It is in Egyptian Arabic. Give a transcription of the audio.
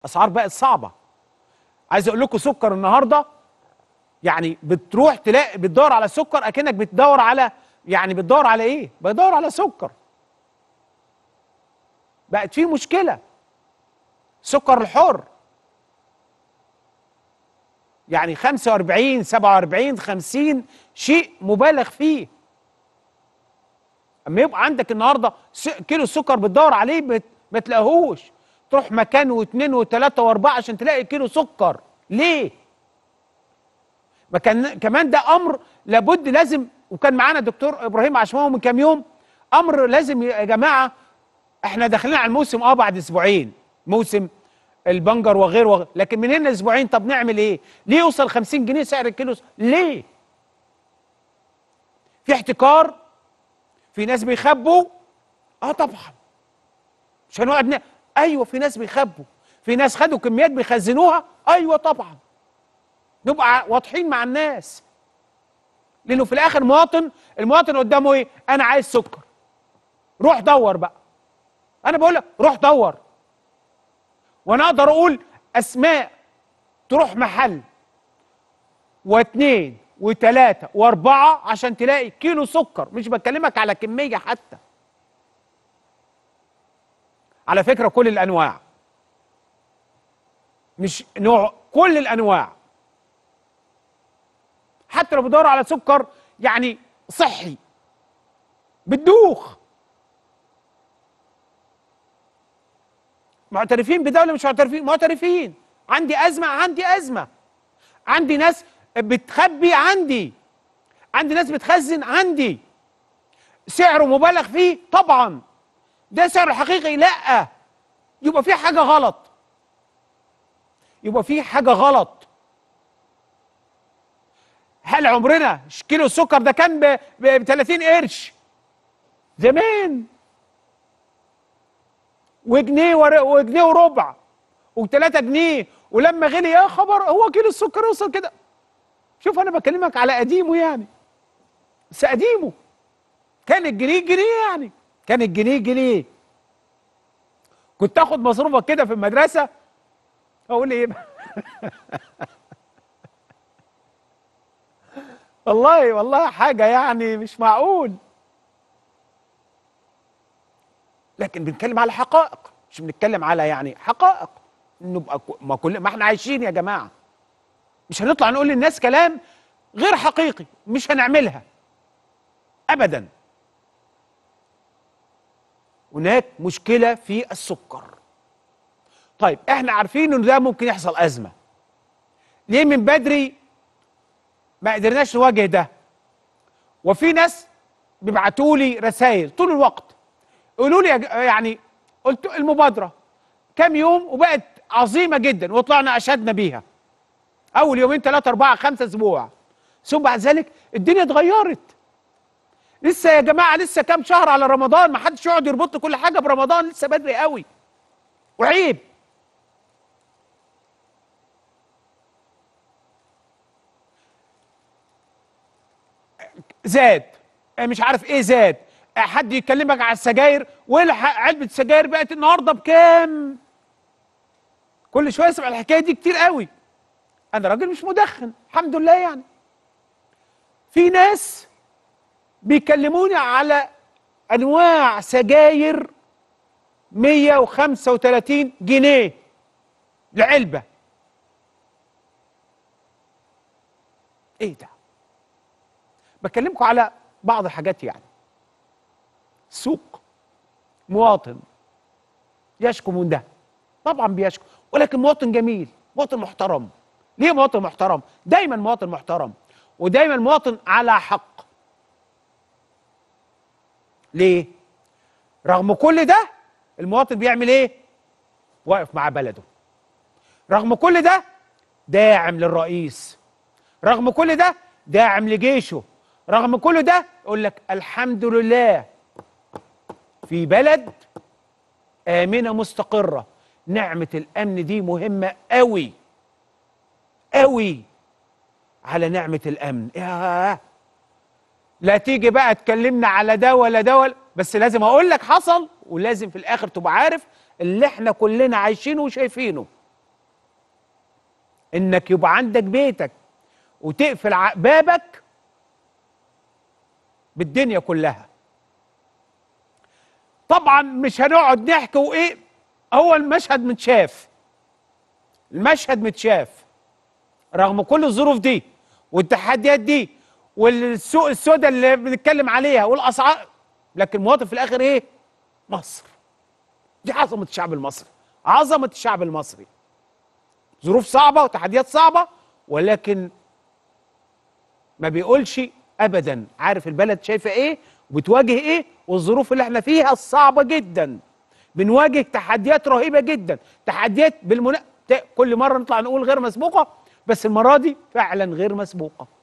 اسعار بقت صعبه عايز اقول لكم سكر النهارده يعني بتروح تلاقي بتدور على سكر اكنك بتدور على يعني بتدور على ايه بدور على سكر بقت في مشكله سكر الحر يعني 45 47 50 شيء مبالغ فيه اما يبقى عندك النهارده س- كيلو السكر بتدور عليه بت- ما تلاقيهوش تروح مكان واثنين وثلاثه واربعه عشان تلاقي كيلو سكر ليه؟ ما كان كمان ده امر لابد لازم وكان معانا دكتور ابراهيم عشماوي من كام يوم امر لازم يا جماعه احنا داخلين على الموسم اه بعد اسبوعين موسم البنجر وغيره وغيره لكن من هنا اسبوعين طب نعمل ايه؟ ليه يوصل 50 جنيه سعر الكيلو؟ ليه؟ في احتكار في ناس بيخبوا اه طبعا مش هنقعد ن... ايوه في ناس بيخبوا في ناس خدوا كميات بيخزنوها ايوه طبعا نبقى واضحين مع الناس لانه في الاخر مواطن المواطن قدامه ايه انا عايز سكر روح دور بقى انا بقول لك روح دور وانا اقدر اقول اسماء تروح محل واثنين وثلاثة واربعة عشان تلاقي كيلو سكر مش بكلمك على كمية حتى على فكرة كل الأنواع مش نوع كل الأنواع حتى لو بدور على سكر يعني صحي بتدوخ معترفين بده ولا مش معترفين معترفين عندي أزمة عندي أزمة عندي ناس بتخبي عندي عندي ناس بتخزن عندي سعره مبالغ فيه طبعا ده سعره الحقيقي لا يبقى في حاجه غلط يبقى في حاجه غلط هل عمرنا كيلو السكر ده كان ب ب 30 قرش زمان وجنيه ور- وجنيه وربع و3 جنيه ولما غلي يا خبر هو كيلو السكر وصل كده شوف انا بكلمك على قديمه يعني بس قديمه كان الجنيه جنيه يعني كان الجنيه جنيه كنت اخد مصروفك كده في المدرسه اقول ايه والله والله حاجه يعني مش معقول لكن بنتكلم على حقائق مش بنتكلم على يعني حقائق نبقى ك- ما كل ما احنا عايشين يا جماعه مش هنطلع نقول للناس كلام غير حقيقي مش هنعملها ابدا هناك مشكله في السكر طيب احنا عارفين ان ده ممكن يحصل ازمه ليه من بدري ما قدرناش نواجه ده وفي ناس بيبعتوا لي رسائل طول الوقت قولوا لي يا ج- يعني قلت المبادره كام يوم وبقت عظيمه جدا وطلعنا اشدنا بيها اول يومين ثلاثه اربعه خمسه اسبوع ثم بعد ذلك الدنيا اتغيرت لسه يا جماعه لسه كام شهر على رمضان ما حدش يقعد يربط كل حاجه برمضان لسه بدري قوي وعيب زاد آه، مش عارف ايه زاد آه، حد يكلمك على السجاير والحق علبه السجاير بقت النهارده بكام كل شويه اسمع الحكايه دي كتير قوي انا راجل مش مدخن الحمد لله يعني في ناس بيكلموني على انواع سجاير 135 جنيه العلبه ايه ده بكلمكم على بعض الحاجات يعني سوق مواطن يشكو من ده طبعا بيشكو ولكن مواطن جميل مواطن محترم ليه مواطن محترم دايما مواطن محترم ودايما مواطن على حق ليه رغم كل ده المواطن بيعمل ايه واقف مع بلده رغم كل ده داعم للرئيس رغم كل ده داعم لجيشه رغم كل ده يقول لك الحمد لله في بلد آمنة مستقرة نعمة الأمن دي مهمة قوي قوي على نعمة الأمن ياه لا تيجي بقى تكلمنا على ده ولا ده ولا بس لازم أقول لك حصل ولازم في الآخر تبقى عارف اللي احنا كلنا عايشينه وشايفينه انك يبقى عندك بيتك وتقفل ع- بابك بالدنيا كلها طبعا مش هنقعد نحكي وايه هو المشهد متشاف المشهد متشاف رغم كل الظروف دي والتحديات دي والسوق السوداء اللي بنتكلم عليها والاسعار لكن المواطن في الاخر ايه مصر دي عظمه الشعب المصري عظمه الشعب المصري ظروف صعبه وتحديات صعبه ولكن ما بيقولش ابدا عارف البلد شايفه ايه وبتواجه ايه والظروف اللي احنا فيها الصعبه جدا بنواجه تحديات رهيبه جدا تحديات بالمنا... ت- كل مره نطلع نقول غير مسبوقه بس المره دي فعلا غير مسبوقه